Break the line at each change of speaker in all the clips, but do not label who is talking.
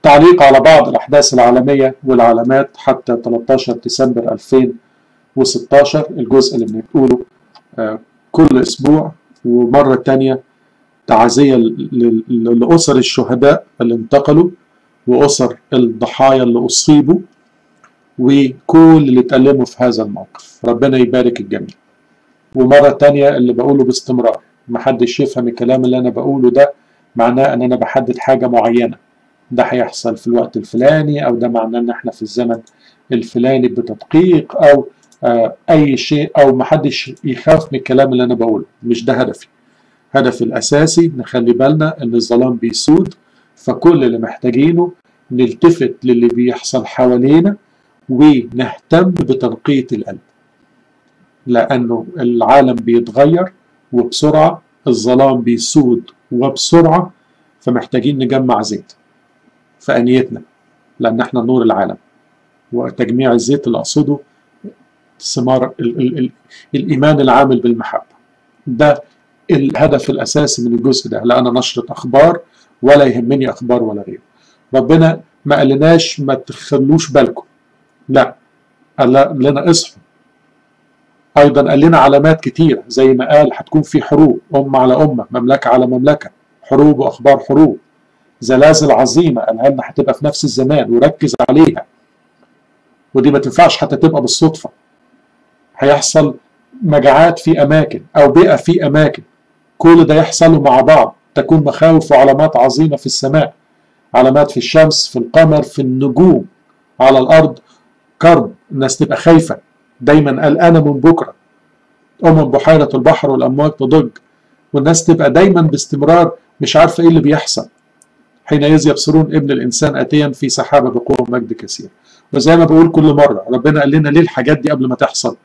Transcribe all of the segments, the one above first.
تعليق على بعض الأحداث العالمية والعلامات حتى 13 ديسمبر 2016 الجزء اللي بنقوله كل أسبوع ومرة تانية تعزية لأسر الشهداء اللي انتقلوا وأسر الضحايا اللي أصيبوا وكل اللي اتألموا في هذا الموقف ربنا يبارك الجميع ومرة تانية اللي بقوله باستمرار محدش يفهم الكلام اللي أنا بقوله ده معناه أن أنا بحدد حاجة معينة ده هيحصل في الوقت الفلاني أو ده معناه أن احنا في الزمن الفلاني بتدقيق أو آه أي شيء أو محدش يخاف من الكلام اللي أنا بقوله مش ده هدفي هدفي الأساسي نخلي بالنا أن الظلام بيسود فكل اللي محتاجينه نلتفت للي بيحصل حوالينا ونهتم بتنقية القلب لأنه العالم بيتغير وبسرعة الظلام بيسود وبسرعة فمحتاجين نجمع زيت في أنيتنا لأن احنا نور العالم وتجميع الزيت اللي أقصده ثمار ال ال ال الإيمان العامل بالمحبة ده الهدف الأساسي من الجزء ده لا أنا نشرة أخبار ولا يهمني أخبار ولا غيره ربنا ما قالناش ما تخلوش بالكم لا قال لنا اصحوا ايضا قال لنا علامات كتيره زي ما قال هتكون في حروب امه على امه مملكه على مملكه حروب واخبار حروب زلازل عظيمه قالها لنا هتبقى في نفس الزمان وركز عليها ودي ما تنفعش حتى تبقى بالصدفه هيحصل مجاعات في اماكن او بيئه في اماكن كل ده يحصل مع بعض تكون مخاوف وعلامات عظيمه في السماء علامات في الشمس في القمر في النجوم على الارض كرب الناس تبقى خايفه دايما قلقانه من بكره أمم بحيرة البحر والأمواج تضج والناس تبقى دايما باستمرار مش عارفة إيه اللي بيحصل حينئذ يبصرون ابن الإنسان آتيا في سحابة بقوة ومجد كثير وزي ما بقول كل مرة ربنا قال لنا ليه الحاجات دي قبل ما تحصل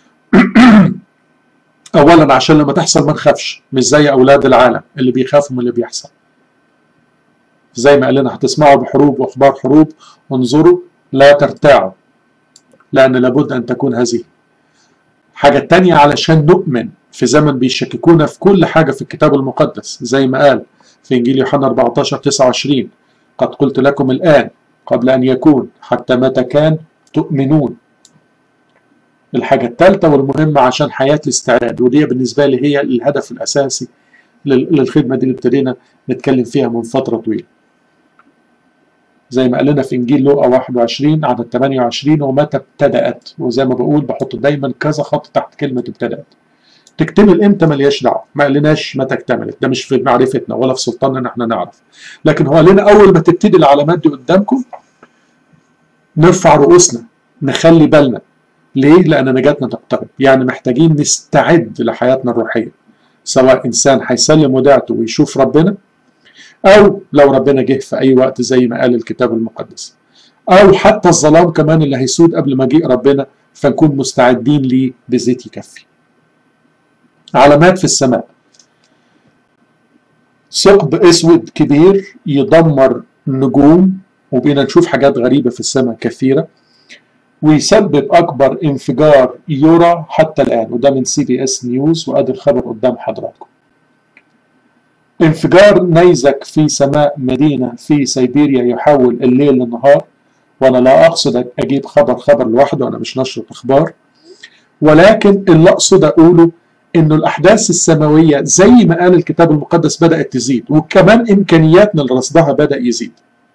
أولا عشان لما تحصل ما نخافش مش زي أولاد العالم اللي بيخافوا من اللي بيحصل زي ما قال لنا هتسمعوا بحروب وأخبار حروب انظروا لا ترتاعوا لأن لابد أن تكون هذه حاجة تانية علشان نؤمن في زمن بيشككونا في كل حاجة في الكتاب المقدس زي ما قال في إنجيل يوحنا 14 29 قد قلت لكم الآن قبل أن يكون حتى متى كان تؤمنون الحاجة الثالثة والمهمة عشان حياة الاستعداد ودي بالنسبة لي هي الهدف الأساسي للخدمة دي اللي ابتدينا نتكلم فيها من فترة طويلة زي ما قال لنا في انجيل لوقا 21 عدد 28 ومتى ابتدات وزي ما بقول بحط دايما كذا خط تحت كلمه ابتدات تكتمل امتى ملياش دعوه ما قالناش متى اكتملت ده مش في معرفتنا ولا في سلطاننا ان احنا نعرف لكن هو قال لنا اول ما تبتدي العلامات دي قدامكم نرفع رؤوسنا نخلي بالنا ليه؟ لان نجاتنا تقترب يعني محتاجين نستعد لحياتنا الروحيه سواء انسان هيسلم وداعته ويشوف ربنا أو لو ربنا جه في أي وقت زي ما قال الكتاب المقدس أو حتى الظلام كمان اللي هيسود قبل مجيء ربنا فنكون مستعدين ليه بزيت يكفي علامات في السماء ثقب أسود كبير يدمر نجوم وبقينا نشوف حاجات غريبة في السماء كثيرة ويسبب أكبر انفجار يرى حتى الآن وده من سي بي اس نيوز وأدي الخبر قدام حضراتكم انفجار نيزك في سماء مدينة في سيبيريا يحول الليل للنهار وأنا لا أقصد أجيب خبر خبر لوحده أنا مش نشرة أخبار ولكن اللي أقصد أقوله إنه الأحداث السماوية زي ما قال الكتاب المقدس بدأت تزيد وكمان إمكانياتنا لرصدها بدأ يزيد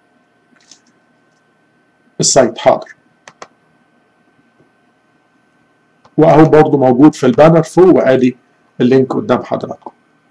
السايت حاضر وأهو برضه موجود في البانر فوق وآدي اللينك قدام حضراتكم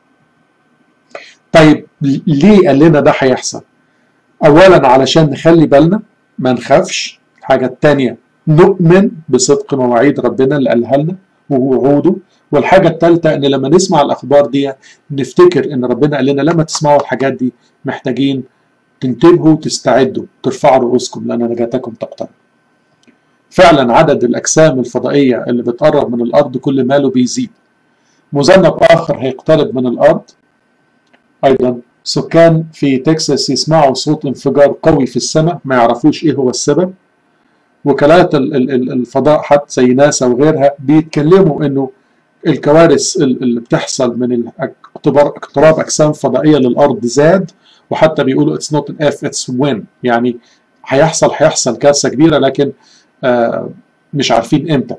طيب ليه قال لنا ده هيحصل؟ أولا علشان نخلي بالنا ما نخافش الحاجة التانية نؤمن بصدق مواعيد ربنا اللي قالها لنا ووعوده والحاجة الثالثة إن لما نسمع الأخبار دي نفتكر إن ربنا قال لنا لما تسمعوا الحاجات دي محتاجين تنتبهوا تستعدوا ترفعوا رؤوسكم لأن نجاتكم تقترب. فعلا عدد الأجسام الفضائية اللي بتقرب من الأرض كل ماله بيزيد. مذنب آخر هيقترب من الأرض أيضا سكان في تكساس يسمعوا صوت انفجار قوي في السماء ما يعرفوش إيه هو السبب وكالات الفضاء حتى زي ناسا وغيرها بيتكلموا إنه الكوارث اللي بتحصل من اقتراب أجسام فضائية للأرض زاد وحتى بيقولوا اتس نوت اف اتس وين يعني هيحصل هيحصل كارثه كبيره لكن آه مش عارفين امتى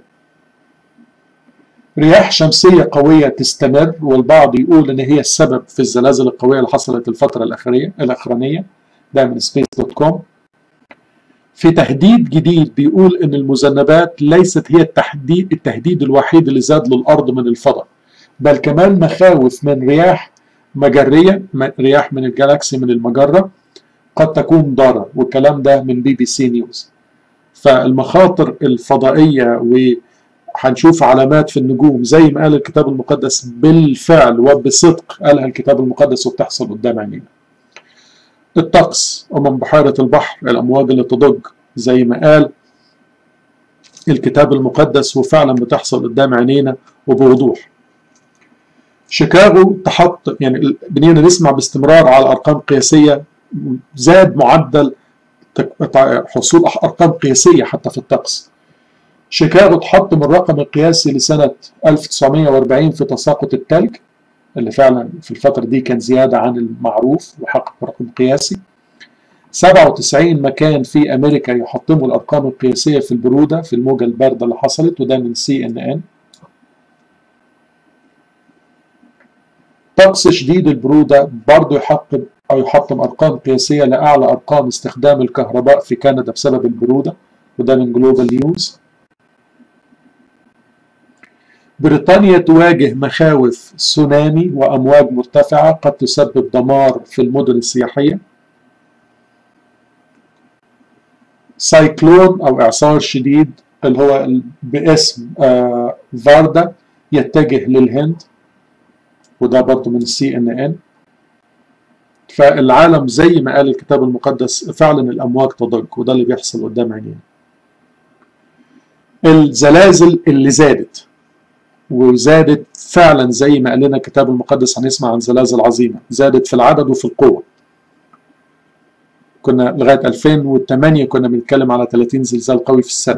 رياح شمسية قوية تستمر والبعض يقول إن هي السبب في الزلازل القوية اللي حصلت الفترة الأخرية الأخرانية ده من سبيس دوت كوم في تهديد جديد بيقول إن المذنبات ليست هي التهديد التهديد الوحيد اللي زاد للأرض من الفضاء بل كمان مخاوف من رياح مجرية رياح من الجالاكسي من المجرة قد تكون ضارة والكلام ده من بي بي سي نيوز فالمخاطر الفضائية وهنشوف علامات في النجوم زي ما قال الكتاب المقدس بالفعل وبصدق قالها الكتاب المقدس وبتحصل قدام عينينا الطقس ومن بحيرة البحر الأمواج اللي تضج زي ما قال الكتاب المقدس وفعلا بتحصل قدام عينينا وبوضوح شيكاغو تحط يعني بنينا نسمع باستمرار على ارقام قياسيه زاد معدل حصول ارقام قياسيه حتى في الطقس شيكاغو تحط من الرقم القياسي لسنه 1940 في تساقط الثلج اللي فعلا في الفتره دي كان زياده عن المعروف وحقق رقم قياسي 97 مكان في امريكا يحطموا الارقام القياسيه في البروده في الموجه البارده اللي حصلت وده من سي ان ان طقس شديد البرودة برضه يحقق أو يحطم أرقام قياسية لأعلى أرقام استخدام الكهرباء في كندا بسبب البرودة وده من جلوبال نيوز بريطانيا تواجه مخاوف تسونامي وأمواج مرتفعة قد تسبب دمار في المدن السياحية سايكلون أو إعصار شديد اللي هو باسم آه فاردا يتجه للهند وده برضه من السي ان ان فالعالم زي ما قال الكتاب المقدس فعلا الامواج تضج وده اللي بيحصل قدام عينينا الزلازل اللي زادت وزادت فعلا زي ما قال لنا الكتاب المقدس هنسمع عن زلازل عظيمه زادت في العدد وفي القوه كنا لغايه 2008 كنا بنتكلم على 30 زلزال قوي في السنه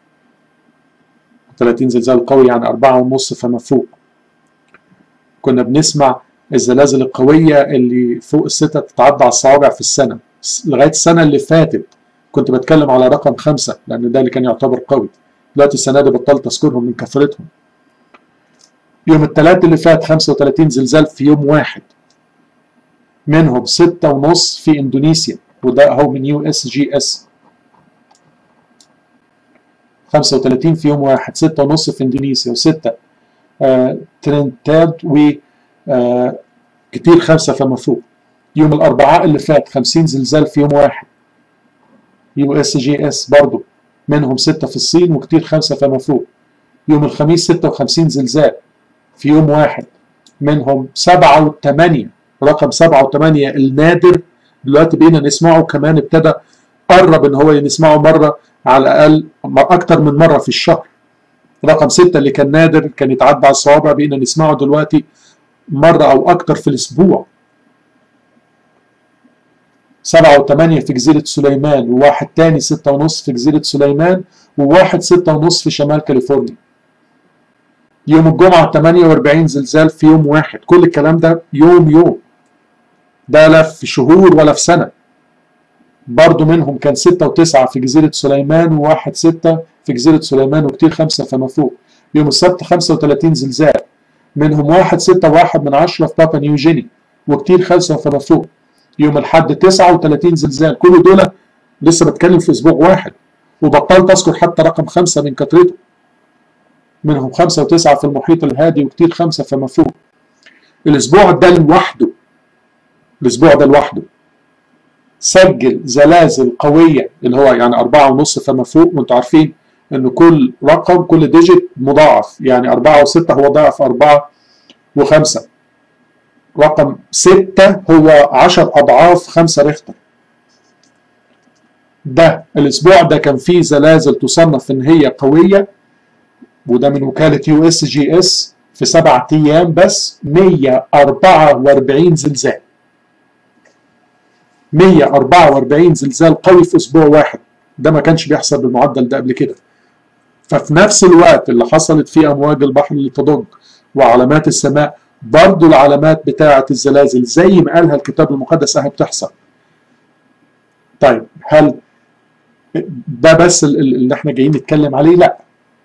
30 زلزال قوي يعني أربعة ونص فما فوق كنا بنسمع الزلازل القوية اللي فوق الستة تتعدى على الصوابع في السنة لغاية السنة اللي فاتت كنت بتكلم على رقم خمسة لأن ده اللي كان يعتبر قوي دلوقتي السنة دي بطلت أذكرهم من كثرتهم يوم الثلاث اللي فات 35 زلزال في يوم واحد منهم ستة ونص في إندونيسيا وده أهو من يو اس جي اس 35 في يوم واحد ستة ونص في إندونيسيا وستة آه ترينتاد و آه كتير خمسة فما فوق يوم الأربعاء اللي فات 50 زلزال في يوم واحد يو اس جي اس برضه منهم ستة في الصين وكتير خمسة فما فوق يوم الخميس 56 زلزال في يوم واحد منهم سبعة وثمانية رقم سبعة وثمانية النادر دلوقتي بقينا نسمعه كمان ابتدى قرب ان هو نسمعه مرة على الأقل أكتر من مرة في الشهر رقم ستة اللي كان نادر كان يتعدى على الصوابع بقينا نسمعه دلوقتي مرة أو أكتر في الأسبوع سبعة وثمانية في جزيرة سليمان وواحد تاني ستة ونص في جزيرة سليمان وواحد ستة ونص في شمال كاليفورنيا يوم الجمعة 48 زلزال في يوم واحد كل الكلام ده يوم يوم ده لا في شهور ولا في سنة برضو منهم كان ستة وتسعة في جزيرة سليمان وواحد ستة في جزيرة سليمان وكتير خمسة فما فوق يوم السبت 35 زلزال منهم واحد ستة واحد من عشرة في بابا نيوجيني وكتير خمسة فما فوق يوم الحد 39 زلزال كل دول لسه بتكلم في اسبوع واحد وبطلت اذكر حتى رقم خمسة من كثرته منهم خمسة وتسعة في المحيط الهادي وكتير خمسة فما فوق الاسبوع ده لوحده الاسبوع ده لوحده سجل زلازل قوية اللي هو يعني أربعة ونص فما فوق وانتوا عارفين إن كل رقم كل ديجيت مضاعف يعني أربعة وستة هو ضعف أربعة وخمسة رقم ستة هو عشر أضعاف خمسة ريختر ده الأسبوع ده كان فيه زلازل تصنف إن هي قوية وده من وكالة يو اس جي اس في سبعة أيام بس 144 زلزال 144 زلزال قوي في اسبوع واحد ده ما كانش بيحصل بالمعدل ده قبل كده ففي نفس الوقت اللي حصلت فيه امواج البحر اللي تضج وعلامات السماء برضو العلامات بتاعة الزلازل زي ما قالها الكتاب المقدس اهي بتحصل طيب هل ده بس اللي احنا جايين نتكلم عليه لا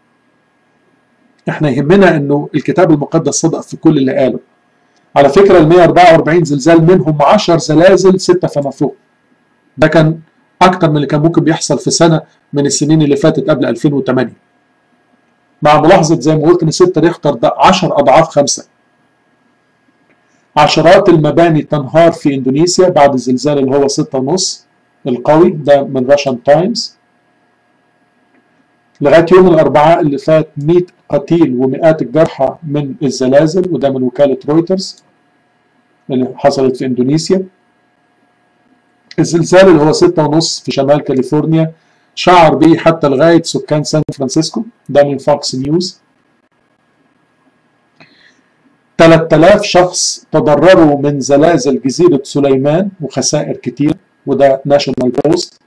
احنا يهمنا انه الكتاب المقدس صدق في كل اللي قاله على فكرة ال 144 زلزال منهم 10 زلازل 6 فما فوق ده كان اكتر من اللي كان ممكن بيحصل في سنة من السنين اللي فاتت قبل 2008 مع ملاحظة زي ما قلت ان 6 ريختر ده 10 اضعاف 5 عشرات المباني تنهار في اندونيسيا بعد الزلزال اللي هو 6.5 القوي ده من راشن تايمز لغايه يوم الاربعاء اللي فات 100 قتيل ومئات الجرحى من الزلازل وده من وكاله رويترز اللي حصلت في اندونيسيا الزلزال اللي هو 6.5 في شمال كاليفورنيا شعر به حتى لغايه سكان سان فرانسيسكو ده من فوكس نيوز 3000 شخص تضرروا من زلازل جزيرة سليمان وخسائر كتير وده ناشونال بوست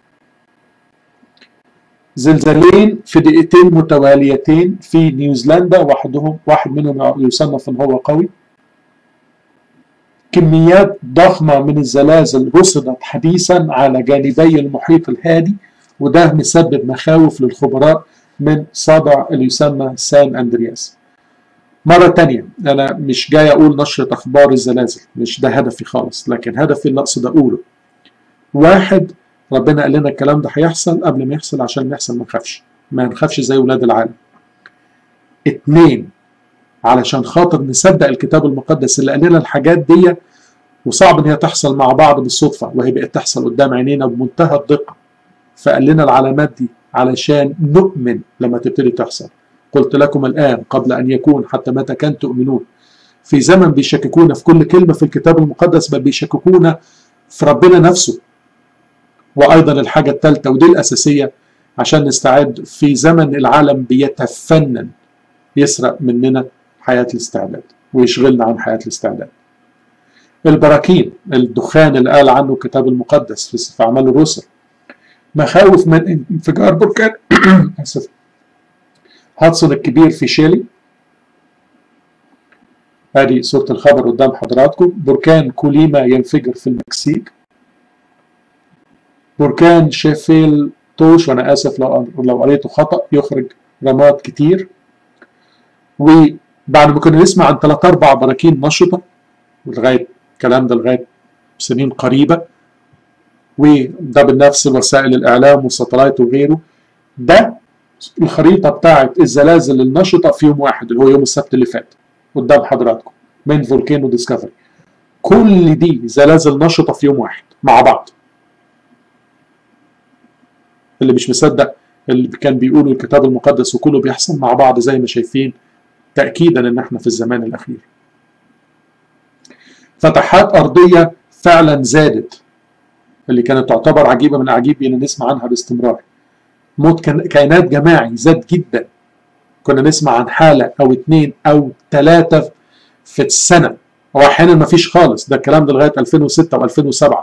زلزالين في دقيقتين متواليتين في نيوزيلندا واحدهم واحد منهم يصنف ان هو قوي كميات ضخمة من الزلازل رصدت حديثا على جانبي المحيط الهادي وده مسبب مخاوف للخبراء من صدع اللي يسمى سان اندرياس مرة تانية أنا مش جاي أقول نشرة أخبار الزلازل مش ده هدفي خالص لكن هدفي اللي أقصد أقوله واحد ربنا قال لنا الكلام ده هيحصل قبل ما يحصل عشان ما يحصل ما نخافش ما نخافش زي ولاد العالم اتنين علشان خاطر نصدق الكتاب المقدس اللي قال لنا الحاجات دي وصعب ان هي تحصل مع بعض بالصدفة وهي بقت تحصل قدام عينينا بمنتهى الدقة فقال لنا العلامات دي علشان نؤمن لما تبتدي تحصل قلت لكم الآن قبل أن يكون حتى متى كان تؤمنون في زمن بيشككونا في كل كلمة في الكتاب المقدس بل بيشككونا في ربنا نفسه وأيضا الحاجة الثالثة ودي الأساسية عشان نستعد في زمن العالم بيتفنن يسرق مننا حياة الاستعداد ويشغلنا عن حياة الاستعداد البراكين الدخان اللي قال عنه الكتاب المقدس في أعمال الرسل مخاوف من انفجار بركان اسف هاتسون الكبير في شيلي ادي صورة الخبر قدام حضراتكم بركان كوليما ينفجر في المكسيك بركان شيفيل توش وانا اسف لو لو قريته خطا يخرج رماد كتير وبعد ما كنا نسمع عن ثلاث اربع براكين نشطه لغايه الكلام ده لغايه سنين قريبه وده بنفس وسائل الاعلام والساتلايت وغيره ده الخريطه بتاعت الزلازل النشطه في يوم واحد اللي هو يوم السبت اللي فات قدام حضراتكم من فولكانو ديسكفري كل دي زلازل نشطه في يوم واحد مع بعض اللي مش مصدق اللي كان بيقولوا الكتاب المقدس وكله بيحصل مع بعض زي ما شايفين تاكيدا ان احنا في الزمان الاخير فتحات ارضيه فعلا زادت اللي كانت تعتبر عجيبه من العجيب ان نسمع عنها باستمرار موت كائنات جماعي زاد جدا كنا نسمع عن حالة أو اتنين أو تلاتة في السنة أو أحيانا ما فيش خالص ده الكلام ده لغاية 2006 و2007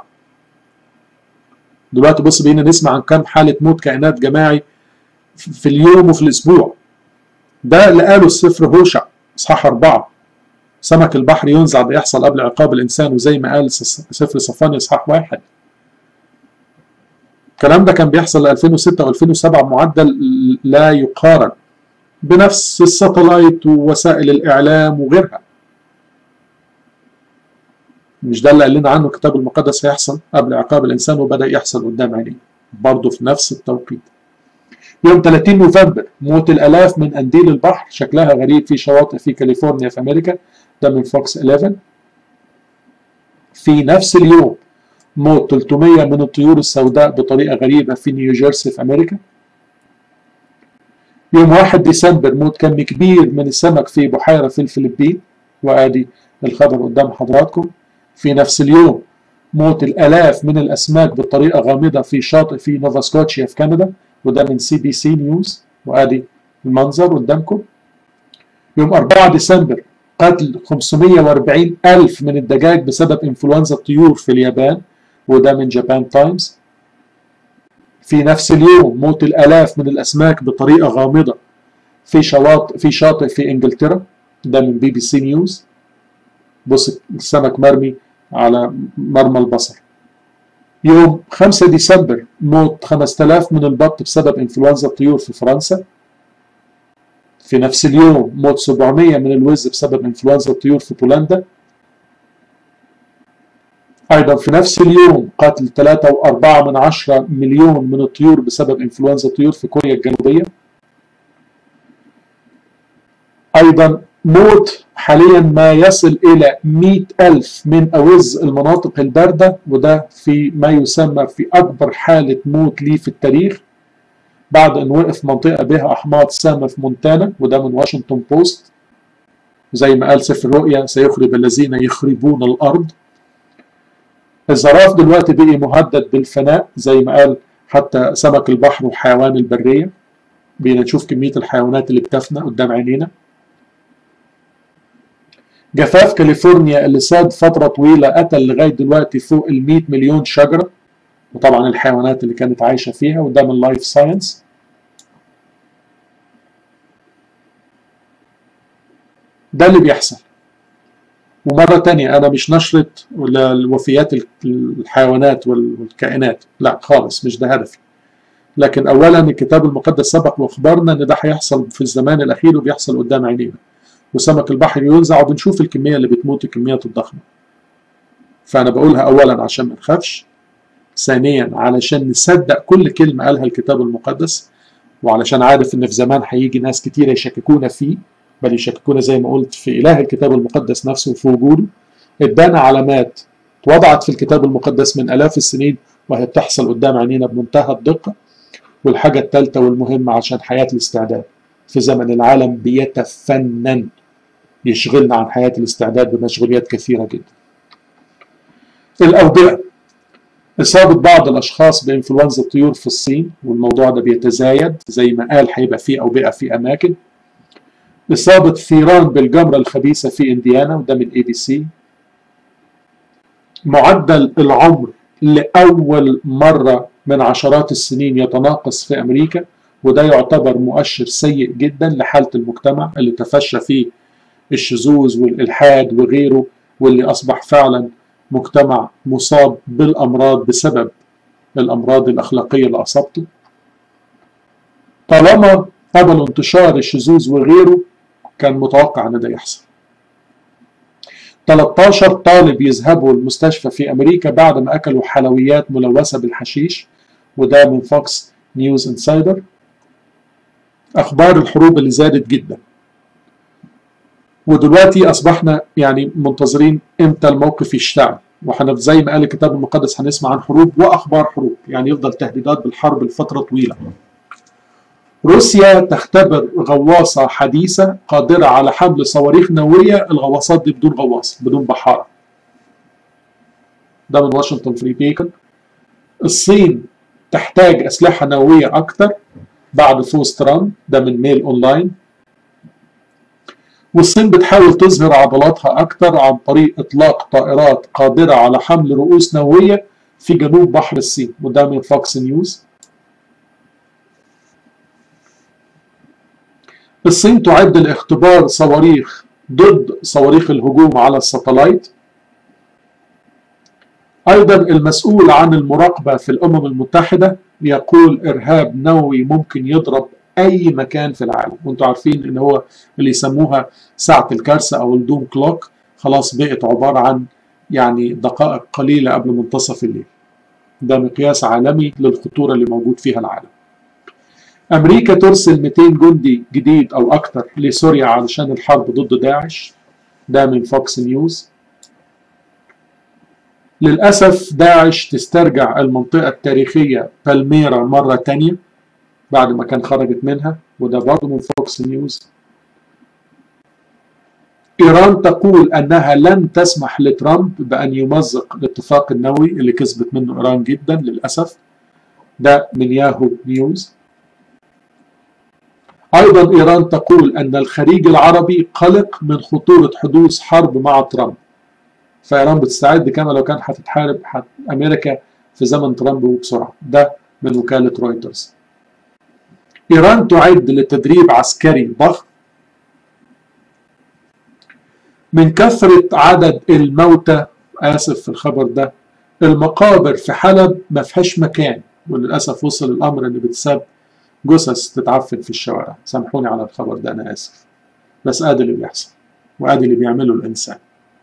دلوقتي بص بقينا نسمع عن كم حالة موت كائنات جماعي في اليوم وفي الأسبوع ده اللي قاله السفر هوشع إصحاح أربعة سمك البحر ينزع ده يحصل قبل عقاب الإنسان وزي ما قال سفر صفاني إصحاح واحد الكلام ده كان بيحصل 2006 و2007 بمعدل لا يقارن بنفس الساتلايت ووسائل الاعلام وغيرها مش ده اللي قال لنا عنه الكتاب المقدس هيحصل قبل عقاب الانسان وبدا يحصل قدام عينيه برضه في نفس التوقيت يوم 30 نوفمبر موت الالاف من قنديل البحر شكلها غريب في شواطئ في كاليفورنيا في امريكا ده من فوكس 11 في نفس اليوم موت 300 من الطيور السوداء بطريقة غريبة في نيوجيرسي في أمريكا يوم 1 ديسمبر موت كم كبير من السمك في بحيرة في الفلبين وآدي الخبر قدام حضراتكم في نفس اليوم موت الآلاف من الأسماك بطريقة غامضة في شاطئ في نوفا سكوتشيا في كندا وده من سي بي سي نيوز وآدي المنظر قدامكم يوم 4 ديسمبر قتل 540 ألف من الدجاج بسبب إنفلونزا الطيور في اليابان وده من جابان تايمز في نفس اليوم موت الآلاف من الأسماك بطريقة غامضة في شواطئ في شاطئ في إنجلترا ده من بي بي سي نيوز بص السمك مرمي على مرمى البصر يوم 5 ديسمبر موت 5000 من البط بسبب انفلونزا الطيور في فرنسا في نفس اليوم موت 700 من الوز بسبب انفلونزا الطيور في بولندا أيضا في نفس اليوم قتل 3.4 من عشرة مليون من الطيور بسبب إنفلونزا الطيور في كوريا الجنوبية أيضا موت حاليا ما يصل إلى 100 ألف من أوز المناطق الباردة وده في ما يسمى في أكبر حالة موت ليه في التاريخ بعد أن وقف منطقة بها أحماض سامة في مونتانا وده من واشنطن بوست زي ما قال سفر الرؤيا سيخرب الذين يخربون الأرض الزراف دلوقتي بقي مهدد بالفناء زي ما قال حتى سمك البحر وحيوان البرية بقينا نشوف كمية الحيوانات اللي بتفنى قدام عينينا جفاف كاليفورنيا اللي ساد فترة طويلة قتل لغاية دلوقتي فوق ال 100 مليون شجرة وطبعا الحيوانات اللي كانت عايشة فيها وده من لايف ساينس ده اللي بيحصل ومرة تانية أنا مش نشرة الوفيات الحيوانات والكائنات لا خالص مش ده هدفي لكن أولا الكتاب المقدس سبق وأخبرنا إن ده هيحصل في الزمان الأخير وبيحصل قدام عينينا وسمك البحر ينزع وبنشوف الكمية اللي بتموت الكميات الضخمة فأنا بقولها أولا عشان ما نخافش ثانيا علشان نصدق كل كلمة قالها الكتاب المقدس وعلشان عارف إن في زمان هيجي ناس كتيرة يشككونا فيه بل يشككون زي ما قلت في إله الكتاب المقدس نفسه وفي وجوده ادانا علامات وضعت في الكتاب المقدس من آلاف السنين وهي بتحصل قدام عينينا بمنتهى الدقة والحاجة الثالثة والمهمة عشان حياة الاستعداد في زمن العالم بيتفنن يشغلنا عن حياة الاستعداد بمشغوليات كثيرة جدا الأوبئة إصابة بعض الأشخاص بإنفلونزا الطيور في الصين والموضوع ده بيتزايد زي ما قال هيبقى فيه أوبئة في أماكن إصابة ثيران بالجمرة الخبيثة في إنديانا وده من اي بي سي معدل العمر لأول مرة من عشرات السنين يتناقص في أمريكا وده يعتبر مؤشر سيء جدا لحالة المجتمع اللي تفشى فيه الشذوذ والإلحاد وغيره واللي أصبح فعلا مجتمع مصاب بالأمراض بسبب الأمراض الأخلاقية اللي أصابته طالما قبل انتشار الشذوذ وغيره كان متوقع ان ده يحصل 13 طالب يذهبوا المستشفى في امريكا بعد ما اكلوا حلويات ملوثه بالحشيش وده من فوكس نيوز انسايدر اخبار الحروب اللي زادت جدا ودلوقتي اصبحنا يعني منتظرين امتى الموقف يشتعل واحنا زي ما قال الكتاب المقدس هنسمع عن حروب واخبار حروب يعني يفضل تهديدات بالحرب لفتره طويله روسيا تختبر غواصة حديثة قادرة على حمل صواريخ نووية الغواصات دي بدون غواص بدون بحارة ده من واشنطن فري بيكن الصين تحتاج أسلحة نووية أكثر بعد فوز ترامب ده من ميل أونلاين والصين بتحاول تظهر عضلاتها أكثر عن طريق إطلاق طائرات قادرة على حمل رؤوس نووية في جنوب بحر الصين وده من فوكس نيوز الصين تعد لاختبار صواريخ ضد صواريخ الهجوم على الساتلايت أيضا المسؤول عن المراقبة في الأمم المتحدة يقول إرهاب نووي ممكن يضرب أي مكان في العالم وانتم عارفين إن هو اللي يسموها ساعة الكارثة أو الدوم كلوك خلاص بقت عبارة عن يعني دقائق قليلة قبل منتصف الليل ده مقياس عالمي للخطورة اللي موجود فيها العالم أمريكا ترسل 200 جندي جديد أو أكثر لسوريا علشان الحرب ضد داعش ده من فوكس نيوز للأسف داعش تسترجع المنطقة التاريخية بالميرا مرة تانية بعد ما كان خرجت منها وده برضه من فوكس نيوز إيران تقول أنها لن تسمح لترامب بأن يمزق الاتفاق النووي اللي كسبت منه إيران جدا للأسف ده من ياهو نيوز أيضا إيران تقول أن الخليج العربي قلق من خطورة حدوث حرب مع ترامب فإيران بتستعد كما لو كان هتتحارب حت أمريكا في زمن ترامب وبسرعة ده من وكالة رويترز إيران تعد لتدريب عسكري ضخم من كثرة عدد الموتى آسف في الخبر ده المقابر في حلب ما فيهاش مكان وللأسف وصل الأمر إن بتساب جثث تتعفن في الشوارع سامحوني على الخبر ده أنا آسف بس آدي اللي بيحصل وآدي اللي بيعمله الإنسان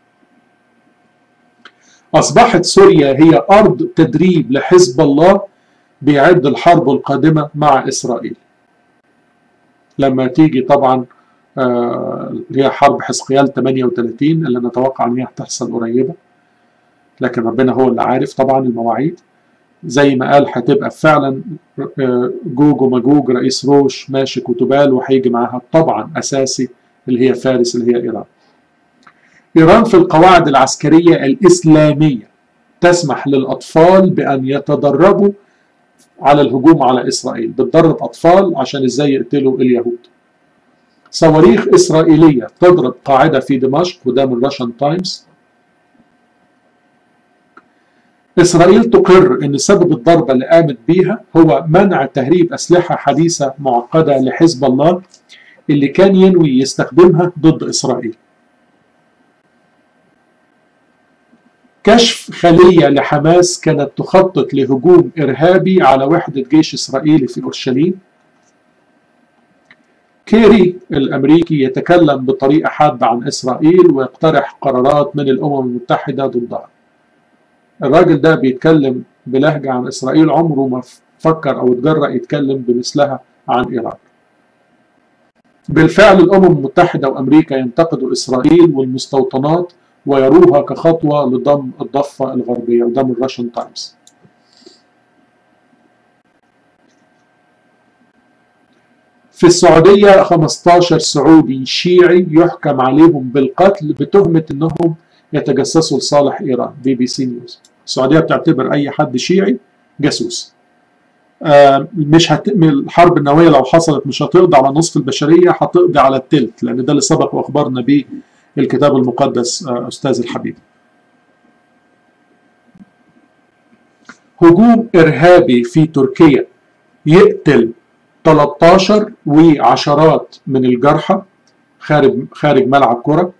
أصبحت سوريا هي أرض تدريب لحزب الله بيعد الحرب القادمة مع إسرائيل لما تيجي طبعا اللي هي حرب حزقيال 38 اللي نتوقع ان هي هتحصل قريبه لكن ربنا هو اللي عارف طبعا المواعيد زي ما قال هتبقى فعلا جوج ومجوج رئيس روش ماشك وتبال وهيجي معاها طبعا اساسي اللي هي فارس اللي هي ايران. ايران في القواعد العسكريه الاسلاميه تسمح للاطفال بان يتدربوا على الهجوم على اسرائيل، بتدرب اطفال عشان ازاي يقتلوا اليهود. صواريخ إسرائيلية تضرب قاعدة في دمشق وده من راشن تايمز إسرائيل تقر أن سبب الضربة اللي قامت بيها هو منع تهريب أسلحة حديثة معقدة لحزب الله اللي كان ينوي يستخدمها ضد إسرائيل كشف خلية لحماس كانت تخطط لهجوم إرهابي على وحدة جيش إسرائيلي في أورشليم كيري الامريكي يتكلم بطريقه حاده عن اسرائيل ويقترح قرارات من الامم المتحده ضدها. الراجل ده بيتكلم بلهجه عن اسرائيل عمره ما فكر او اتجرأ يتكلم بمثلها عن ايران. بالفعل الامم المتحده وامريكا ينتقدوا اسرائيل والمستوطنات ويروها كخطوه لضم الضفه الغربيه وده من راشن تايمز. في السعودية 15 سعودي شيعي يحكم عليهم بالقتل بتهمة انهم يتجسسوا لصالح ايران بي بي سي نيوز السعودية بتعتبر اي حد شيعي جاسوس آه مش هت... الحرب النووية لو حصلت مش هتقضي على نصف البشرية هتقضي على التلت لان ده اللي سبق واخبرنا بيه الكتاب المقدس آه استاذ الحبيب هجوم ارهابي في تركيا يقتل 13 وعشرات من الجرحى خارج خارج ملعب كرة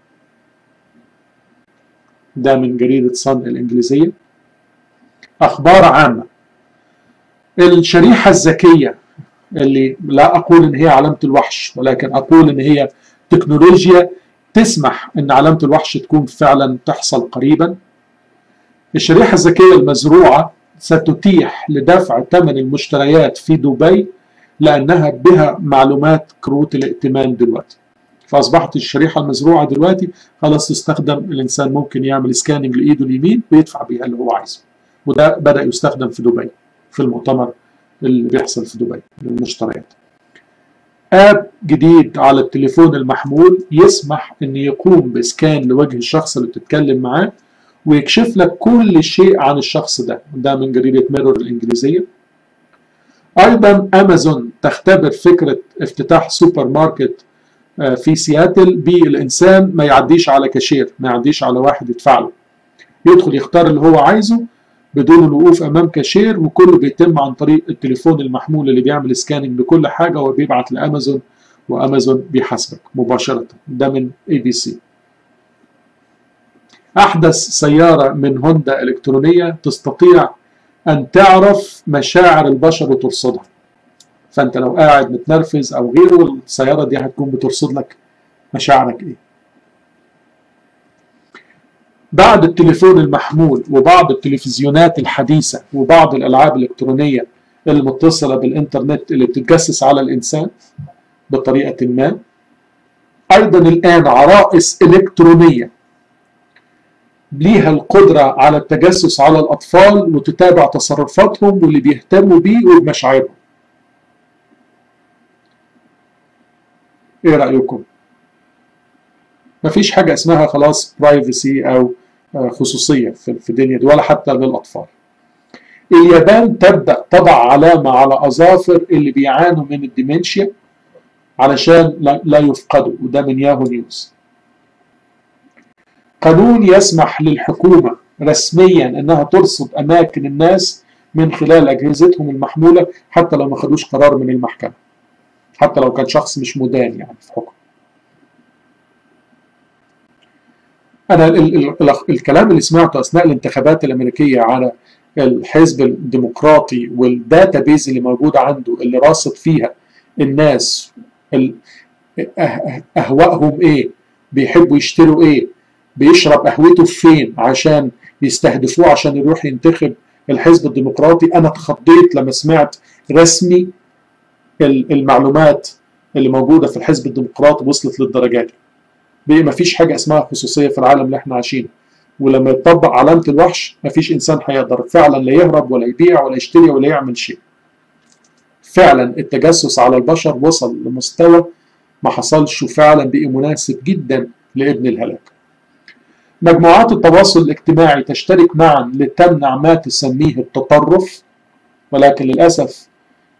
ده من جريدة صن الإنجليزية أخبار عامة الشريحة الذكية اللي لا أقول إن هي علامة الوحش ولكن أقول إن هي تكنولوجيا تسمح إن علامة الوحش تكون فعلا تحصل قريبا الشريحة الذكية المزروعة ستتيح لدفع ثمن المشتريات في دبي لانها بها معلومات كروت الائتمان دلوقتي فاصبحت الشريحه المزروعه دلوقتي خلاص تستخدم الانسان ممكن يعمل سكاننج لايده اليمين ويدفع بيها اللي هو عايزه وده بدا يستخدم في دبي في المؤتمر اللي بيحصل في دبي للمشتريات اب جديد على التليفون المحمول يسمح ان يقوم باسكان لوجه الشخص اللي بتتكلم معاه ويكشف لك كل شيء عن الشخص ده ده من جريده ميرور الانجليزيه ايضا امازون تختبر فكره افتتاح سوبر ماركت في سياتل بالانسان ما يعديش على كاشير ما يعديش على واحد يدفع له يدخل يختار اللي هو عايزه بدون الوقوف امام كاشير وكله بيتم عن طريق التليفون المحمول اللي بيعمل سكاننج لكل حاجه وبيبعت لامازون وامازون بيحاسبك مباشره ده من اي بي سي احدث سياره من هوندا الكترونيه تستطيع أن تعرف مشاعر البشر وترصدها فأنت لو قاعد متنرفز أو غيره السيارة دي هتكون بترصد لك مشاعرك إيه بعد التليفون المحمول وبعض التلفزيونات الحديثة وبعض الألعاب الإلكترونية المتصلة بالإنترنت اللي بتتجسس على الإنسان بطريقة ما أيضا الآن عرائس إلكترونية ليها القدرة على التجسس على الأطفال وتتابع تصرفاتهم واللي بيهتموا بيه وبمشاعرهم. إيه رأيكم؟ مفيش حاجة اسمها خلاص برايفسي أو خصوصية في الدنيا دي ولا حتى للأطفال. اليابان تبدأ تضع علامة على أظافر اللي بيعانوا من الديمنشيا علشان لا يفقدوا وده من ياهو نيوز. قانون يسمح للحكومة رسميا انها ترصد اماكن الناس من خلال اجهزتهم المحمولة حتى لو ما خدوش قرار من المحكمة حتى لو كان شخص مش مدان يعني في حكم انا ال ال ال الكلام اللي سمعته اثناء الانتخابات الامريكيه على الحزب الديمقراطي والداتا بيز اللي موجوده عنده اللي راصد فيها الناس اهوائهم ايه بيحبوا يشتروا ايه بيشرب قهوته فين عشان يستهدفوه عشان يروح ينتخب الحزب الديمقراطي انا اتخضيت لما سمعت رسمي المعلومات اللي موجوده في الحزب الديمقراطي وصلت للدرجات دي ما فيش حاجه اسمها خصوصيه في العالم اللي احنا عايشينه ولما يطبق علامه الوحش ما فيش انسان هيقدر فعلا لا يهرب ولا يبيع ولا يشتري ولا يعمل شيء فعلا التجسس على البشر وصل لمستوى ما حصلش وفعلا بقي مناسب جدا لابن الهلاك مجموعات التواصل الاجتماعي تشترك معا لتمنع ما تسميه التطرف ولكن للأسف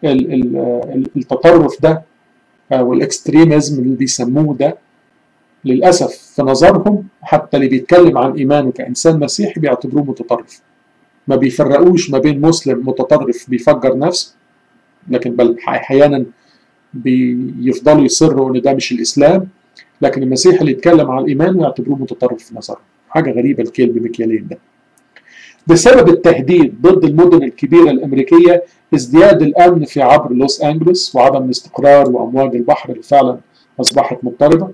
التطرف ده أو الاكستريمزم اللي بيسموه ده للأسف في نظرهم حتى اللي بيتكلم عن إيمانه كإنسان مسيحي بيعتبروه متطرف ما بيفرقوش ما بين مسلم متطرف بيفجر نفسه لكن بل أحيانا بيفضلوا يصروا إن ده مش الإسلام لكن المسيح اللي يتكلم عن الإيمان يعتبروه متطرف في نظرهم حاجة غريبة الكيل بمكيالين ده بسبب التهديد ضد المدن الكبيرة الأمريكية ازدياد الأمن في عبر لوس أنجلوس وعدم الاستقرار وأمواج البحر اللي فعلا أصبحت مضطربة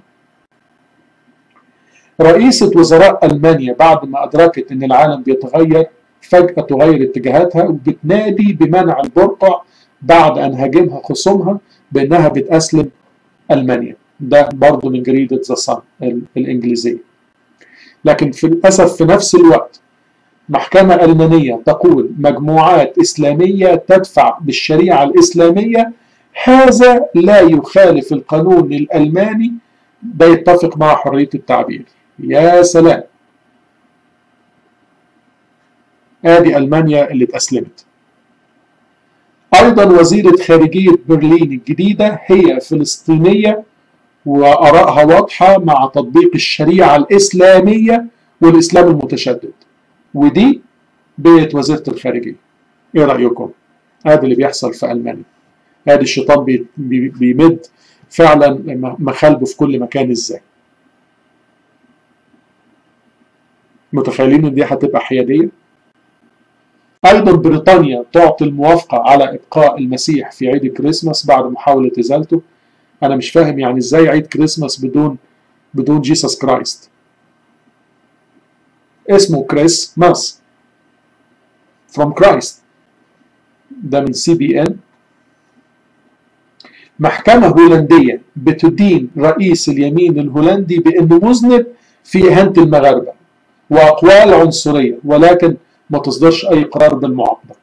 رئيسة وزراء ألمانيا بعد ما أدركت أن العالم بيتغير فجأة تغير اتجاهاتها وبتنادي بمنع البرقع بعد أن هاجمها خصومها بأنها بتأسلم ألمانيا ده برضه من جريدة ذا صن الإنجليزية لكن في للأسف في نفس الوقت محكمة ألمانية تقول مجموعات إسلامية تدفع بالشريعة الإسلامية هذا لا يخالف القانون الألماني ده يتفق مع حرية التعبير يا سلام ادي المانيا اللي اتأسلمت ايضا وزيرة خارجية برلين الجديدة هي فلسطينية وارائها واضحة مع تطبيق الشريعة الاسلامية والاسلام المتشدد ودي بيت وزيرة الخارجية ايه رأيكم هذا اللي بيحصل في المانيا ادي الشيطان بي بي بيمد فعلا مخالبه في كل مكان ازاي متخيلين ان دي هتبقى حياديه ايضا بريطانيا تعطي الموافقه على ابقاء المسيح في عيد الكريسماس بعد محاوله ازالته انا مش فاهم يعني ازاي عيد كريسماس بدون بدون جيسس كرايست اسمه كريس ماس from Christ ده من سي بي ان محكمة هولندية بتدين رئيس اليمين الهولندي بأنه مذنب في إهانة المغاربة وأقوال عنصرية ولكن ما تصدرش أي قرار بالمعاقبة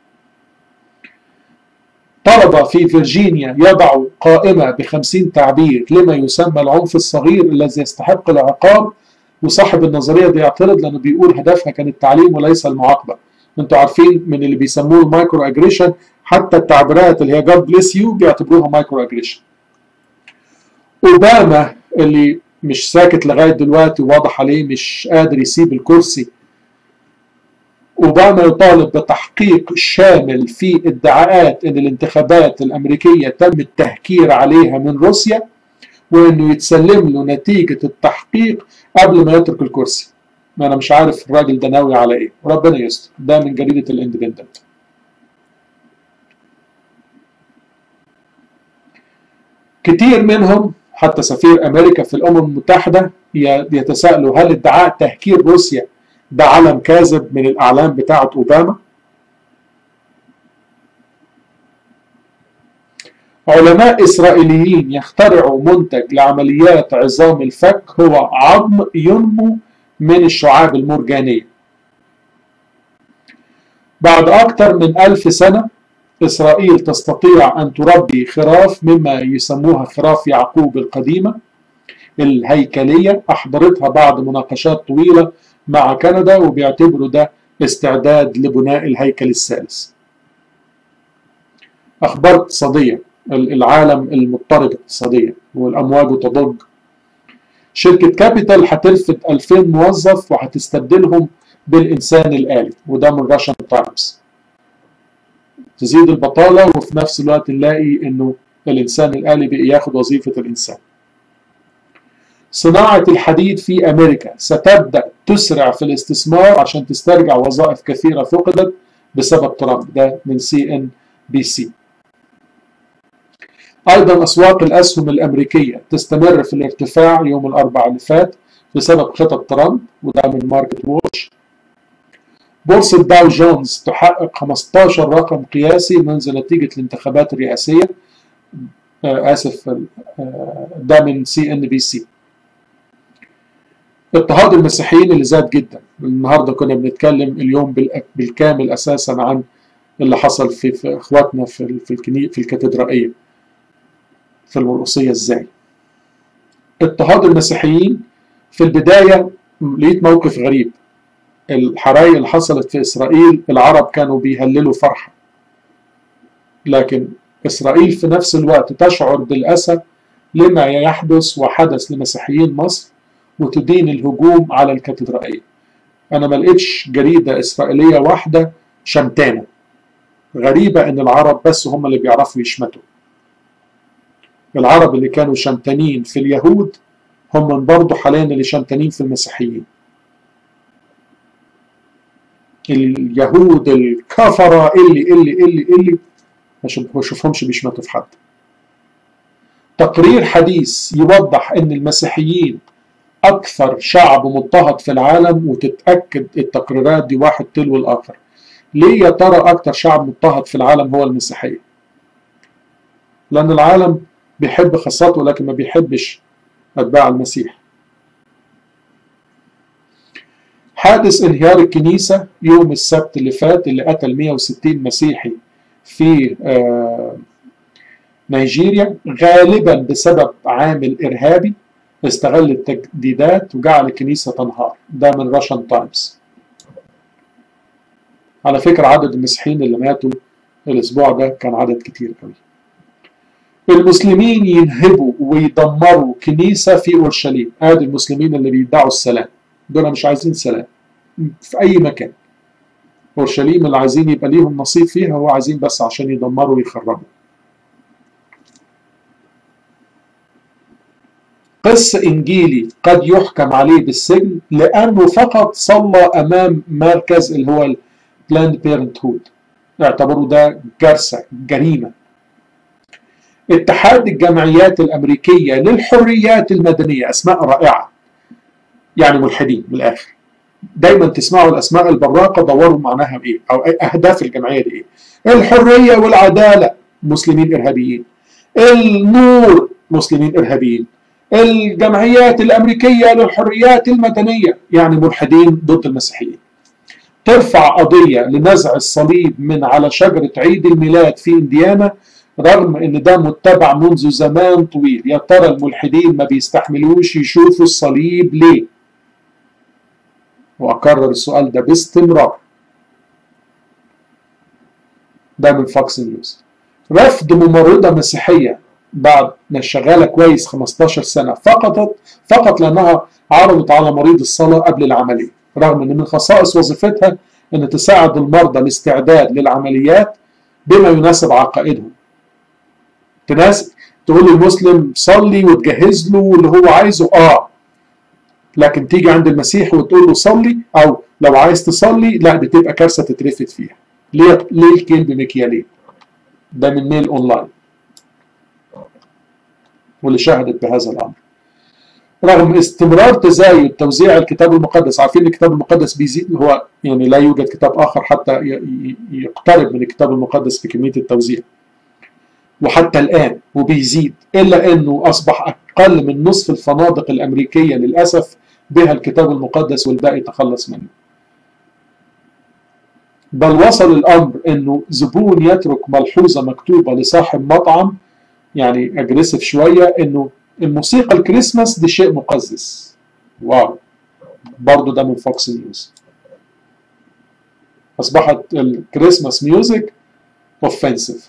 طلب في فيرجينيا يضع قائمة بخمسين تعبير لما يسمى العنف الصغير الذي يستحق العقاب وصاحب النظرية دي يعترض لأنه بيقول هدفها كان التعليم وليس المعاقبة انتوا عارفين من اللي بيسموه المايكرو اجريشن حتى التعبيرات اللي هي جاد بليس يو بيعتبروها مايكرو اجريشن اوباما اللي مش ساكت لغايه دلوقتي واضح عليه مش قادر يسيب الكرسي اوباما يطالب بتحقيق شامل في ادعاءات ان الانتخابات الامريكيه تم التهكير عليها من روسيا وانه يتسلم له نتيجه التحقيق قبل ما يترك الكرسي ما انا مش عارف الراجل ده ناوي على ايه ربنا يستر ده من جريده الاندبندنت كتير منهم حتى سفير امريكا في الامم المتحده يتساءلوا هل ادعاء تهكير روسيا ده علم كاذب من الاعلام بتاعه اوباما علماء اسرائيليين يخترعوا منتج لعمليات عظام الفك هو عظم ينمو من الشعاب المرجانية بعد أكثر من ألف سنة إسرائيل تستطيع أن تربي خراف مما يسموها خراف يعقوب القديمة الهيكلية أحضرتها بعد مناقشات طويلة مع كندا وبيعتبروا ده استعداد لبناء الهيكل الثالث أخبار اقتصادية العالم المضطرب اقتصاديا والأمواج تضج شركة كابيتال هترفد 2000 موظف وهتستبدلهم بالإنسان الآلي وده من راشن تايمز تزيد البطالة وفي نفس الوقت نلاقي إنه الإنسان الآلي بقي ياخد وظيفة الإنسان صناعة الحديد في أمريكا ستبدأ تسرع في الاستثمار عشان تسترجع وظائف كثيرة فقدت بسبب ترامب ده من سي ان بي سي أيضا أسواق الأسهم الأمريكية تستمر في الارتفاع يوم الأربعاء اللي فات بسبب خطط ترامب وده من ماركت ووتش بورصة داو جونز تحقق 15 رقم قياسي منذ نتيجة الانتخابات الرئاسية آه آسف آه ده من سي ان بي سي اضطهاد المسيحيين اللي زاد جدا النهارده كنا بنتكلم اليوم بالكامل اساسا عن اللي حصل في, في اخواتنا في في الكني في الكاتدرائيه في المرقصيه ازاي اضطهاد المسيحيين في البدايه لقيت موقف غريب الحرايق اللي حصلت في اسرائيل العرب كانوا بيهللوا فرحه لكن اسرائيل في نفس الوقت تشعر بالاسى لما يحدث وحدث لمسيحيين مصر وتدين الهجوم على الكاتدرائية أنا ما لقيتش جريدة إسرائيلية واحدة شمتانة غريبة إن العرب بس هم اللي بيعرفوا يشمتوا العرب اللي كانوا شمتانين في اليهود هم برضه حاليا اللي شمتانين في المسيحيين اليهود الكفرة اللي اللي اللي اللي ما بشوفهمش بيشمتوا في حد تقرير حديث يوضح ان المسيحيين أكثر شعب مضطهد في العالم وتتأكد التقريرات دي واحد تلو الآخر ليه يا ترى أكثر شعب مضطهد في العالم هو المسيحية لأن العالم بيحب خاصته لكن ما بيحبش أتباع المسيح حادث انهيار الكنيسة يوم السبت اللي فات اللي قتل 160 مسيحي في آه نيجيريا غالبا بسبب عامل إرهابي استغل التجديدات وجعل الكنيسة تنهار ده من راشن تايمز على فكرة عدد المسيحيين اللي ماتوا الأسبوع ده كان عدد كتير قوي المسلمين ينهبوا ويدمروا كنيسة في أورشليم ادي المسلمين اللي بيدعوا السلام دول مش عايزين سلام في أي مكان أورشليم اللي عايزين يبقى ليهم نصيب فيها هو عايزين بس عشان يدمروا ويخربوا قس إنجيلي قد يحكم عليه بالسجن لأنه فقط صلى أمام مركز اللي هو البلاند بيرنت هود اعتبروا ده كارثة جريمة اتحاد الجمعيات الأمريكية للحريات المدنية أسماء رائعة يعني ملحدين من الآخر دايما تسمعوا الأسماء البراقة دوروا معناها إيه أو أهداف الجمعية دي إيه الحرية والعدالة مسلمين إرهابيين النور مسلمين إرهابيين الجمعيات الأمريكية للحريات المدنية يعني ملحدين ضد المسيحيين ترفع قضية لنزع الصليب من على شجرة عيد الميلاد في إنديانا رغم ان ده متبع منذ زمان طويل يا ترى الملحدين ما بيستحملوش يشوفوا الصليب ليه واكرر السؤال ده باستمرار ده من فوكس نيوز رفض ممرضة مسيحية بعد ما شغالة كويس 15 سنة فقط فقط لأنها عرضت على مريض الصلاة قبل العملية رغم أن من خصائص وظيفتها أن تساعد المرضى الاستعداد للعمليات بما يناسب عقائدهم تناسب تقول للمسلم صلي وتجهز له اللي هو عايزه اه لكن تيجي عند المسيح وتقول له صلي او لو عايز تصلي لا بتبقى كارثه تترفد فيها ليه ليه الكلب مكيالين ده من ميل اونلاين واللي شهدت بهذا الامر رغم استمرار تزايد توزيع الكتاب المقدس عارفين الكتاب المقدس بيزيد هو يعني لا يوجد كتاب اخر حتى يقترب من الكتاب المقدس في كميه التوزيع وحتى الآن وبيزيد إلا أنه أصبح أقل من نصف الفنادق الأمريكية للأسف بها الكتاب المقدس والباقي تخلص منه بل وصل الأمر أنه زبون يترك ملحوظة مكتوبة لصاحب مطعم يعني أجريسيف شوية أنه الموسيقى الكريسماس دي شيء مقزز واو برضه ده من فوكس نيوز أصبحت الكريسماس ميوزك اوفنسيف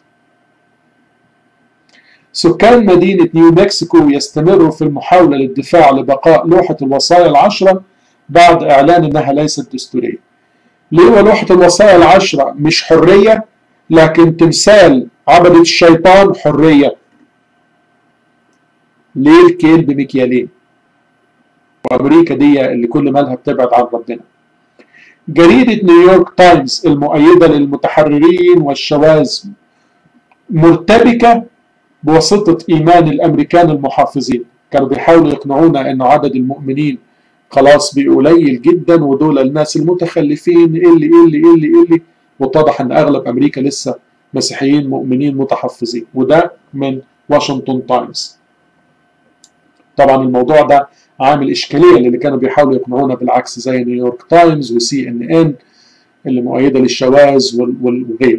سكان مدينة نيو مكسيكو يستمروا في المحاولة للدفاع لبقاء لوحة الوصايا العشرة بعد إعلان أنها ليست دستورية. ليه لوحة الوصايا العشرة مش حرية لكن تمثال عبدة الشيطان حرية. ليه الكيل بمكيالين؟ وامريكا دي اللي كل مالها بتبعد عن ربنا جريدة نيويورك تايمز المؤيدة للمتحررين والشواذ مرتبكة بواسطة إيمان الأمريكان المحافظين كانوا بيحاولوا يقنعونا أن عدد المؤمنين خلاص بقى قليل جدا ودول الناس المتخلفين اللي اللي اللي اللي واتضح أن أغلب أمريكا لسه مسيحيين مؤمنين متحفظين وده من واشنطن تايمز طبعا الموضوع ده عامل اشكاليه للي كانوا بيحاولوا يقنعونا بالعكس زي نيويورك تايمز وسي ان ان اللي مؤيده للشواذ وغيره.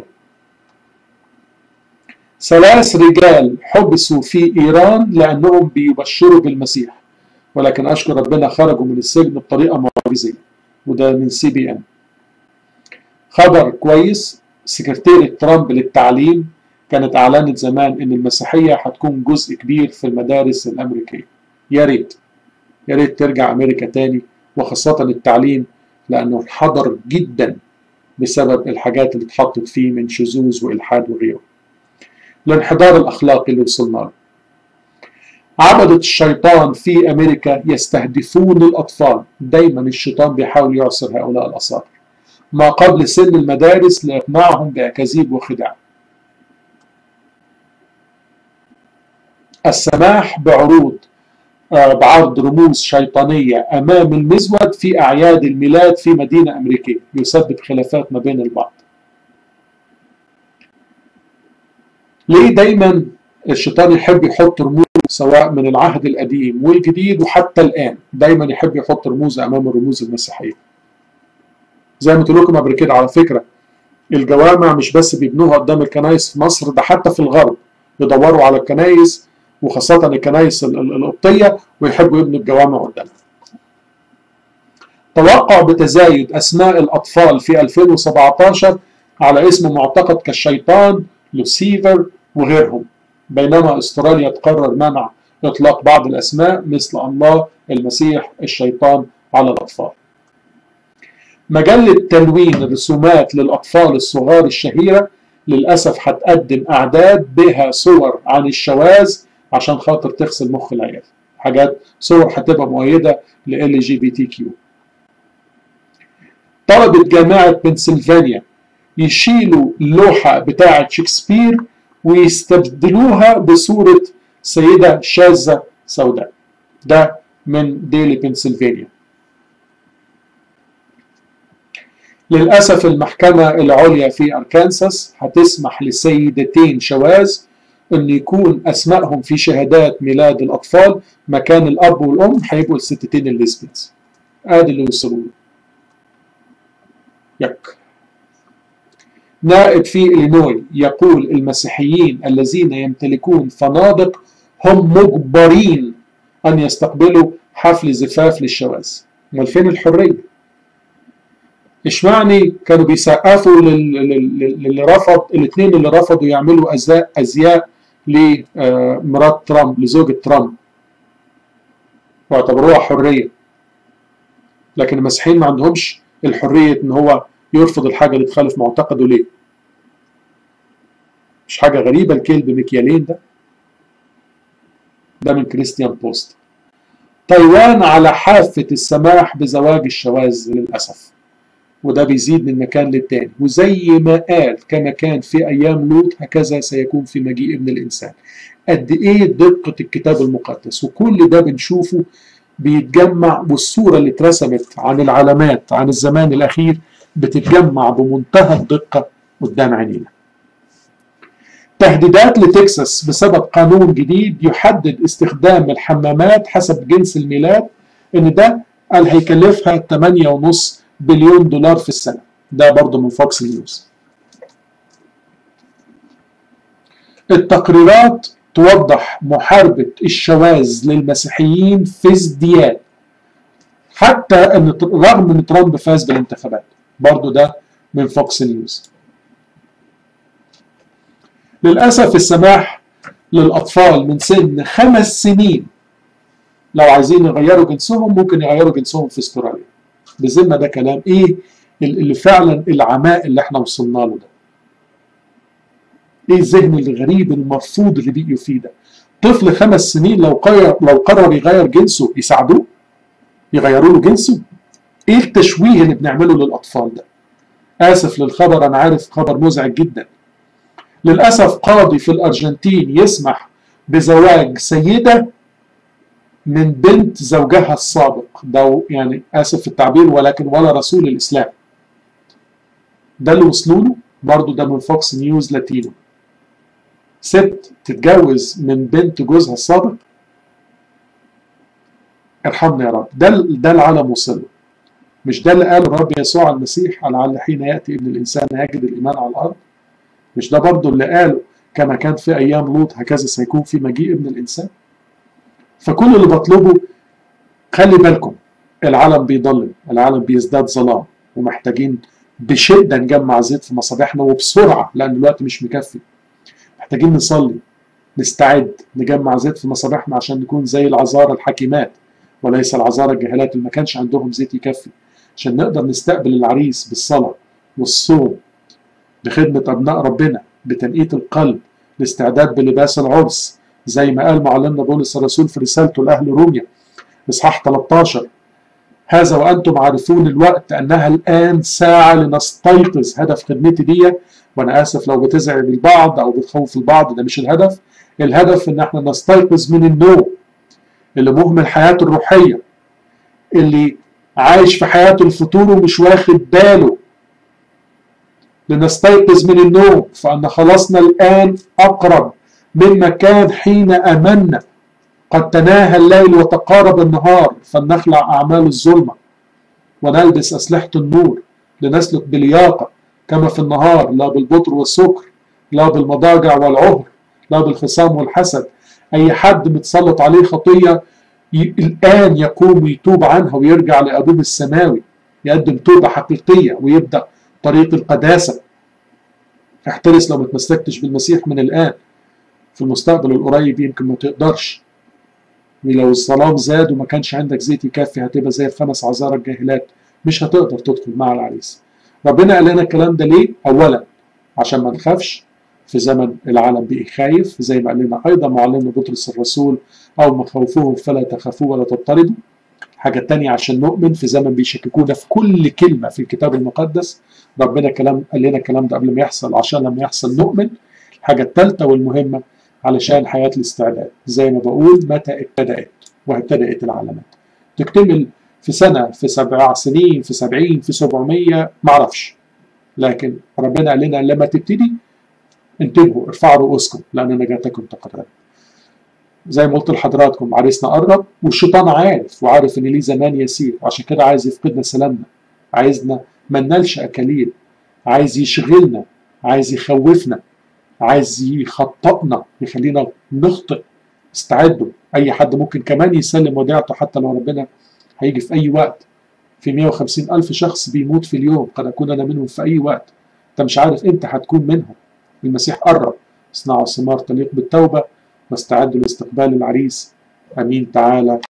ثلاث رجال حبسوا في ايران لانهم بيبشروا بالمسيح ولكن اشكر ربنا خرجوا من السجن بطريقه معجزيه وده من سي بي ان. خبر كويس سكرتيرة ترامب للتعليم كانت اعلنت زمان ان المسيحيه هتكون جزء كبير في المدارس الامريكيه. يا ريت يا ريت ترجع امريكا تاني وخاصة التعليم لانه انحدر جدا بسبب الحاجات اللي اتحطت فيه من شذوذ والحاد وغيره. الانحدار الاخلاقي اللي وصلنا له. عبدة الشيطان في امريكا يستهدفون الاطفال، دايما الشيطان بيحاول يعصر هؤلاء الاصابع. ما قبل سن المدارس لاقناعهم باكاذيب وخداع. السماح بعروض بعرض رموز شيطانية أمام المزود في أعياد الميلاد في مدينة أمريكية يسبب خلافات ما بين البعض ليه دايما الشيطان يحب يحط رموز سواء من العهد القديم والجديد وحتى الآن دايما يحب يحط رموز أمام الرموز المسيحية زي ما قلت لكم قبل كده على فكرة الجوامع مش بس بيبنوها قدام الكنائس في مصر ده حتى في الغرب يدوروا على الكنائس وخاصة الكنائس القبطية ويحبوا يبنوا الجوامع قدامها. توقع بتزايد أسماء الأطفال في 2017 على اسم معتقد كالشيطان، لوسيفر وغيرهم، بينما استراليا تقرر منع إطلاق بعض الأسماء مثل الله، المسيح، الشيطان على الأطفال. مجلة تلوين الرسومات للأطفال الصغار الشهيرة للأسف هتقدم أعداد بها صور عن الشواذ عشان خاطر تغسل مخ العيال حاجات صور هتبقى مؤيدة ل ال جي بي تي كيو طلبت جامعة بنسلفانيا يشيلوا اللوحة بتاعة شكسبير ويستبدلوها بصورة سيدة شاذة سوداء ده من ديلي بنسلفانيا للأسف المحكمة العليا في أركانساس هتسمح لسيدتين شواذ أن يكون أسمائهم في شهادات ميلاد الأطفال مكان الأب والأم هيبقوا الستتين الليزبيانز آدي اللي وصلوا يك نائب في إلينوي يقول المسيحيين الذين يمتلكون فنادق هم مجبرين أن يستقبلوا حفل زفاف للشواذ أمال فين الحرية؟ اشمعني كانوا بيسقفوا للي رفض الاثنين اللي رفضوا يعملوا ازياء ازياء لمرات ترامب لزوجة ترامب واعتبروها حرية لكن المسيحيين ما عندهمش الحرية ان هو يرفض الحاجة اللي تخالف معتقده ليه مش حاجة غريبة الكيل بمكيالين ده ده من كريستيان بوست تايوان على حافة السماح بزواج الشواذ للأسف وده بيزيد من مكان للتاني وزي ما قال كما كان في أيام لوط هكذا سيكون في مجيء ابن الإنسان قد إيه دقة الكتاب المقدس وكل ده بنشوفه بيتجمع والصورة اللي اترسمت عن العلامات عن الزمان الأخير بتتجمع بمنتهى الدقة قدام عينينا تهديدات لتكساس بسبب قانون جديد يحدد استخدام الحمامات حسب جنس الميلاد ان ده قال هيكلفها 8.5 بليون دولار في السنة ده برضه من فوكس نيوز التقريرات توضح محاربة الشواذ للمسيحيين في ازدياد حتى ان رغم ان ترامب فاز بالانتخابات برضه ده من فوكس نيوز للأسف السماح للأطفال من سن خمس سنين لو عايزين يغيروا جنسهم ممكن يغيروا جنسهم في استراليا بذمة ده كلام ايه اللي فعلا العماء اللي احنا وصلنا له ده ايه الذهن الغريب المرفوض اللي بيجوا فيه ده طفل خمس سنين لو قرر لو قرر يغير جنسه يساعدوه يغيروا له جنسه ايه التشويه اللي بنعمله للاطفال ده اسف للخبر انا عارف خبر مزعج جدا للاسف قاضي في الارجنتين يسمح بزواج سيده من بنت زوجها السابق ده يعني اسف في التعبير ولكن ولا رسول الاسلام ده اللي وصلوا له برضه ده من فوكس نيوز لاتينو ست تتجوز من بنت جوزها السابق ارحمنا يا رب ده ده العالم وصل له مش ده اللي قاله الرب يسوع المسيح لعل حين ياتي ابن الانسان يجد الايمان على الارض مش ده برضه اللي قاله كما كان في ايام لوط هكذا سيكون في مجيء ابن الانسان فكل اللي بطلبه خلي بالكم العالم بيضلم العالم بيزداد ظلام ومحتاجين بشده نجمع زيت في مصابيحنا وبسرعه لان الوقت مش مكفي محتاجين نصلي نستعد نجمع زيت في مصابيحنا عشان نكون زي العذارى الحكيمات وليس العذارى الجهالات اللي ما كانش عندهم زيت يكفي عشان نقدر نستقبل العريس بالصلاه والصوم بخدمه ابناء ربنا بتنقية القلب الاستعداد بلباس العرس زي ما قال معلمنا بولس الرسول في رسالته لأهل روميا إصحاح 13 هذا وأنتم عارفون الوقت أنها الآن ساعة لنستيقظ هدف خدمتي دي وأنا آسف لو بتزعج البعض أو بتخوف البعض ده مش الهدف الهدف إن احنا نستيقظ من النوم اللي مهمل حياته الروحية اللي عايش في حياته الفطور ومش واخد باله لنستيقظ من النوم فأن خلاصنا الآن أقرب مما كان حين أمنا قد تناهى الليل وتقارب النهار فلنخلع أعمال الظلمة ونلبس أسلحة النور لنسلك بلياقة كما في النهار لا بالبطر والسكر لا بالمضاجع والعهر لا بالخصام والحسد أي حد متسلط عليه خطية الآن يقوم ويتوب عنها ويرجع لأبوه السماوي يقدم توبة حقيقية ويبدأ طريق القداسة احترس لو ما تمسكتش بالمسيح من الآن في المستقبل القريب يمكن ما تقدرش ولو الظلام زاد وما كانش عندك زيت يكفي هتبقى زي الخمس عذارى الجاهلات مش هتقدر تدخل مع العريس ربنا قال لنا الكلام ده ليه؟ أولا عشان ما نخافش في زمن العالم بقي خايف زي ما قال لنا أيضا معلمنا بطرس الرسول أو ما خوفوهم فلا تخافوا ولا تضطردوا الحاجة التانية عشان نؤمن في زمن بيشككونا في كل كلمة في الكتاب المقدس ربنا كلام قال لنا الكلام ده قبل ما يحصل عشان لما يحصل نؤمن الحاجة الثالثة والمهمة علشان حياة الاستعداد زي ما بقول متى ابتدأت وابتدأت العلامات تكتمل في سنة في سبع سنين في سبعين في سبعمية معرفش لكن ربنا قال لنا لما تبتدي انتبهوا ارفعوا رؤوسكم لأن نجاتكم تقرب زي ما قلت لحضراتكم عريسنا قرب والشيطان عارف وعارف ان ليه زمان يسير وعشان كده عايز يفقدنا سلامنا عايزنا ما ننالش اكاليل عايز يشغلنا عايز يخوفنا عايز يخطئنا يخلينا نخطئ استعدوا اي حد ممكن كمان يسلم وديعته حتى لو ربنا هيجي في اي وقت في 150 الف شخص بيموت في اليوم قد اكون انا منهم في اي وقت انت مش عارف امتى هتكون منهم المسيح قرب اصنعوا ثمار تليق بالتوبه واستعدوا لاستقبال العريس امين تعالى